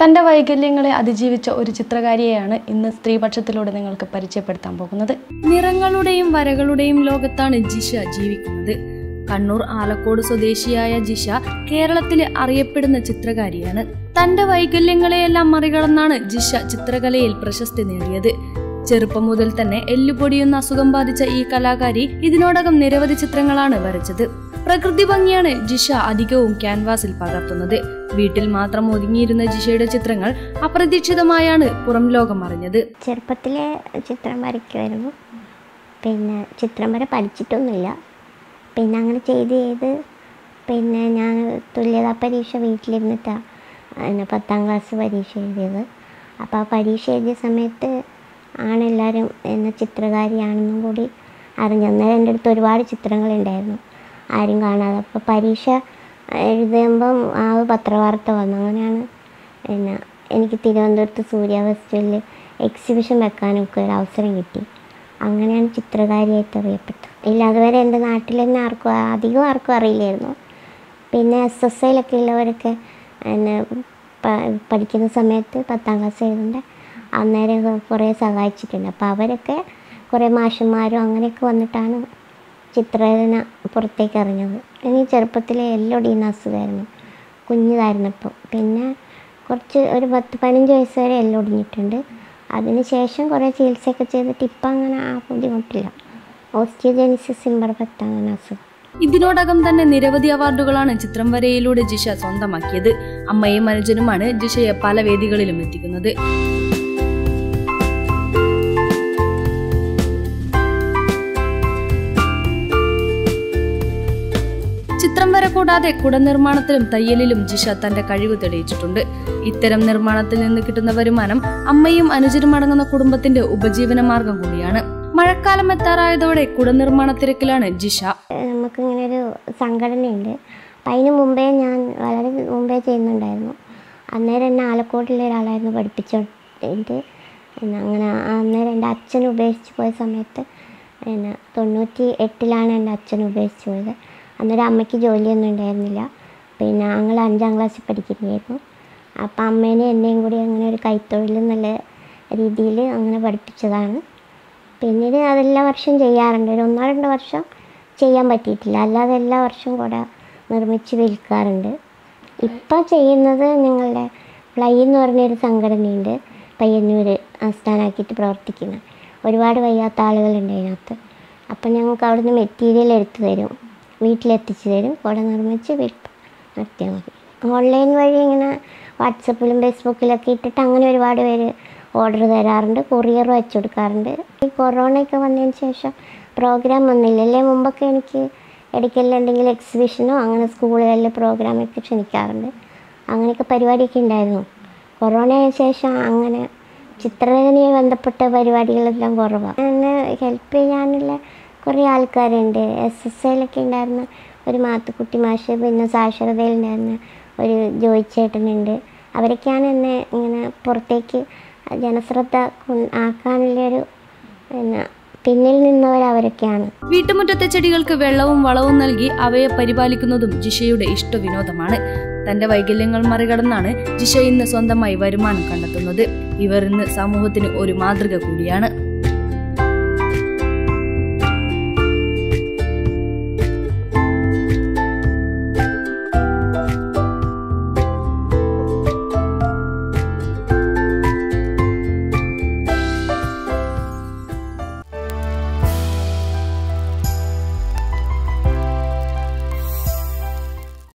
തൻ്റെ വൈകല്യങ്ങളെ അതിജീവിച്ച ഒരു ചിത്രകാരിയെയാണ് ഇന്ന് സ്ത്രീപക്ഷത്തിലൂടെ നിങ്ങൾക്ക് പരിചയപ്പെടുത്താൻ പോകുന്നത് നിറങ്ങളുടെയും വരകളുടെയും ലോകത്താണ് ജിഷ ജീവിക്കുന്നത് കണ്ണൂർ ആലക്കോട് സ്വദേശിയായ ജിഷ കേരളത്തിലെ അറിയപ്പെടുന്ന ചിത്രകാരിയാണ് തന്റെ വൈകല്യങ്ങളെയെല്ലാം മറികടന്നാണ് ജിഷ ചിത്രകലയിൽ പ്രശസ്തി നേടിയത് ചെറുപ്പം മുതൽ തന്നെ എല്ലുപൊടിയുന്ന അസുഖം ബാധിച്ച ഈ കലാകാരി ഇതിനോടകം നിരവധി ചിത്രങ്ങളാണ് വരച്ചത് പ്രകൃതി ഭംഗിയാണ് ജിഷ അധികവും ക്യാൻവാസിൽ പകർത്തുന്നത് വീട്ടിൽ മാത്രം ഒതുങ്ങിയിരുന്ന ജിഷയുടെ ചിത്രങ്ങൾ അപ്രതീക്ഷിതമായാണ് പുറം ലോകം അറിഞ്ഞത് ചെറുപ്പത്തിലെ ചിത്രം വരയ്ക്കുമായിരുന്നു പിന്നെ ചിത്രം വരെ പഠിച്ചിട്ടൊന്നുമില്ല പിന്നെ അങ്ങനെ ചെയ്ത് ചെയ്ത് പിന്നെ ഞാൻ തുല്യതാ പരീക്ഷ വീട്ടിലിരുന്നിട്ടാണ് പിന്നെ പത്താം ക്ലാസ് പരീക്ഷ എഴുതിയത് അപ്പോൾ ആ പരീക്ഷ എഴുതിയ സമയത്ത് ആണ് എല്ലാവരും എന്നെ ചിത്രകാരിയാണെന്നും കൂടി അറിഞ്ഞു അന്നേരം എൻ്റെ അടുത്ത് ഒരുപാട് ചിത്രങ്ങളുണ്ടായിരുന്നു ആരും കാണാതെ അപ്പോൾ പരീക്ഷ എഴുതുമ്പം ആ പത്രവാർത്ത വന്നു അങ്ങനെയാണ് പിന്നെ എനിക്ക് തിരുവനന്തപുരത്ത് സൂര്യ ഫെസ്റ്റിവലിൽ എക്സിബിഷൻ വെക്കാനൊക്കെ ഒരു അവസരം കിട്ടി അങ്ങനെയാണ് ചിത്രകാരിയായിട്ട് അറിയപ്പെട്ടത് ഇല്ല അതുവരെ എൻ്റെ നാട്ടിൽ തന്നെ ആർക്കും അധികം ആർക്കും അറിയില്ലായിരുന്നു പിന്നെ എസ് എസ് ഐയിലൊക്കെ ഉള്ളവരൊക്കെ എന്നെ പ- പഠിക്കുന്ന സമയത്ത് പത്താം ക്ലാസ് എഴുതേണ്ട അന്നേരം കുറേ സഹായിച്ചിട്ടുണ്ട് അപ്പോൾ അവരൊക്കെ കുറേ മാഷന്മാരും അങ്ങനെയൊക്കെ വന്നിട്ടാണ് ചിത്രരചന പുറത്തേക്ക് അറിഞ്ഞത് എനിക്ക് ചെറുപ്പത്തിലെ എല്ലൊടിയുന്ന അസുഖമായിരുന്നു കുഞ്ഞിതായിരുന്നപ്പോൾ പിന്നെ കുറച്ച് ഒരു പത്ത് പതിനഞ്ച് വയസ്സ് വരെ എല്ലാം ഒടിഞ്ഞിട്ടുണ്ട് അതിന് ശേഷം കുറേ ചികിത്സയൊക്കെ ചെയ്തിട്ട് ഇപ്പം അങ്ങനെ ആ ബുദ്ധിമുട്ടില്ല ഓസ്റ്റിയോജെനിസിസ് ഇമ്പർഫെക്റ്റ് അങ്ങനെ അസുഖം ഇതിനോടകം തന്നെ നിരവധി അവാർഡുകളാണ് ചിത്രം വരയിലൂടെ ജിഷ സ്വന്തമാക്കിയത് അമ്മയും അനുജനുമാണ് ജിഷയെ പല വേദികളിലും എത്തിക്കുന്നത് ചിത്രം വര കൂടാതെ കുടനിർമ്മാണത്തിലും തയ്യലിലും ജിഷ തന്റെ കഴിവ് തെളിയിച്ചിട്ടുണ്ട് ഇത്തരം നിർമ്മാണത്തിൽ നിന്ന് കിട്ടുന്ന വരുമാനം അമ്മയും അനുജനും അടങ്ങുന്ന കുടുംബത്തിന്റെ ഉപജീവന മാർഗം കൂടിയാണ് മഴക്കാലം എത്താറായതോടെ കുടനിർമ്മാണ തിരക്കിലാണ് ജിഷ ഏഹ് നമുക്കിങ്ങനെ ഒരു സംഘടനയുണ്ട് അപ്പം അതിന് മുമ്പേ ഞാൻ വളരെ മുമ്പേ ചെയ്യുന്നുണ്ടായിരുന്നു അന്നേരം എന്നെ ആലക്കോട്ടിലെ ഒരാളായിരുന്നു പഠിപ്പിച്ചിട്ട് പിന്നെ അങ്ങനെ അന്നേരം എൻ്റെ അച്ഛൻ ഉപേക്ഷിച്ച് പോയ സമയത്ത് പിന്നെ തൊണ്ണൂറ്റി എട്ടിലാണ് എൻ്റെ അച്ഛൻ ഉപേക്ഷിച്ച് പോയത് അന്നേരം അമ്മയ്ക്ക് ജോലിയൊന്നും ഉണ്ടായിരുന്നില്ല പിന്നെ ഞങ്ങൾ അഞ്ചാം ക്ലാസ്സിൽ പഠിക്കുകയായിരുന്നു അപ്പം അമ്മേനെയും എന്നെയും കൂടി അങ്ങനെ ഒരു കൈത്തൊഴിൽ എന്നുള്ള രീതിയിൽ അങ്ങനെ പഠിപ്പിച്ചതാണ് പിന്നീട് അതെല്ലാ വർഷം ചെയ്യാറുണ്ട് ഒരു ഒന്നോ രണ്ടോ വർഷം ചെയ്യാൻ പറ്റിയിട്ടില്ല അല്ലാതെ എല്ലാ വർഷവും കൂടെ നിർമ്മിച്ച് വിൽക്കാറുണ്ട് ഇപ്പോൾ ചെയ്യുന്നത് ഞങ്ങളുടെ ഫ്ലൈ എന്ന് പറഞ്ഞൊരു സംഘടനയുണ്ട് പയ്യന്നൂർ ആസ്ഥാനാക്കിയിട്ട് പ്രവർത്തിക്കുന്ന ഒരുപാട് വയ്യാത്ത ആളുകളുണ്ട് അതിനകത്ത് അപ്പം ഞങ്ങൾക്ക് അവിടുന്ന് മെറ്റീരിയൽ എടുത്തു തരും വീട്ടിലെത്തിച്ച് തരും കൂടെ നിർമ്മിച്ച് വിൽപ്പ് നടത്തിയാൽ മതി ഓൺലൈൻ വഴി ഇങ്ങനെ വാട്സപ്പിലും ഫേസ്ബുക്കിലൊക്കെ ഇട്ടിട്ട് അങ്ങനെ ഒരുപാട് പേര് ഓർഡർ തരാറുണ്ട് കൊറിയർ വെച്ച് കൊടുക്കാറുണ്ട് ഈ കൊറോണയൊക്കെ വന്നതിന് ശേഷം പ്രോഗ്രാം വന്നില്ല അല്ലേ മുമ്പൊക്കെ എനിക്ക് ഇടയ്ക്കെല്ലാം എന്തെങ്കിലും എക്സിബിഷനോ അങ്ങനെ സ്കൂളുകളിൽ പ്രോഗ്രാമൊക്കെ ക്ഷണിക്കാറുണ്ട് അങ്ങനെയൊക്കെ പരിപാടിയൊക്കെ ഉണ്ടായിരുന്നു കൊറോണയ്ക്ക് ശേഷം അങ്ങനെ ചിത്രരചനയുമായി ബന്ധപ്പെട്ട പരിപാടികളെല്ലാം കുറവാണ് എന്നെ ഹെൽപ്പ് ചെയ്യാനുള്ള കുറേ ആൾക്കാരുണ്ട് എസ് എസ് ഐയിലൊക്കെ ഉണ്ടായിരുന്ന ഒരു മാത്തുക്കുട്ടി മാഷ് പിന്നെ സാക്ഷരതയിലുണ്ടായിരുന്ന ഒരു ജോയി ചേട്ടനുണ്ട് അവരൊക്കെയാണ് എന്നെ ഇങ്ങനെ പുറത്തേക്ക് ജനശ്രദ്ധ കൊ- ആക്കാനുള്ളൊരു പിന്നെ പിന്നിൽ നിന്നവർ അവരൊക്കെയാണ് വീട്ടുമുറ്റത്തെ ചെടികൾക്ക് വെള്ളവും വളവും നൽകി അവയെ പരിപാലിക്കുന്നതും ജിഷയുടെ ഇഷ്ടവിനോദമാണ് തന്റെ വൈകല്യങ്ങൾ മറികടന്നാണ് ജിഷ ഇന്ന് സ്വന്തമായി വരുമാനം കണ്ടെത്തുന്നത് ഇവർ ഇന്ന് സമൂഹത്തിന് ഒരു മാതൃക കൂടിയാണ്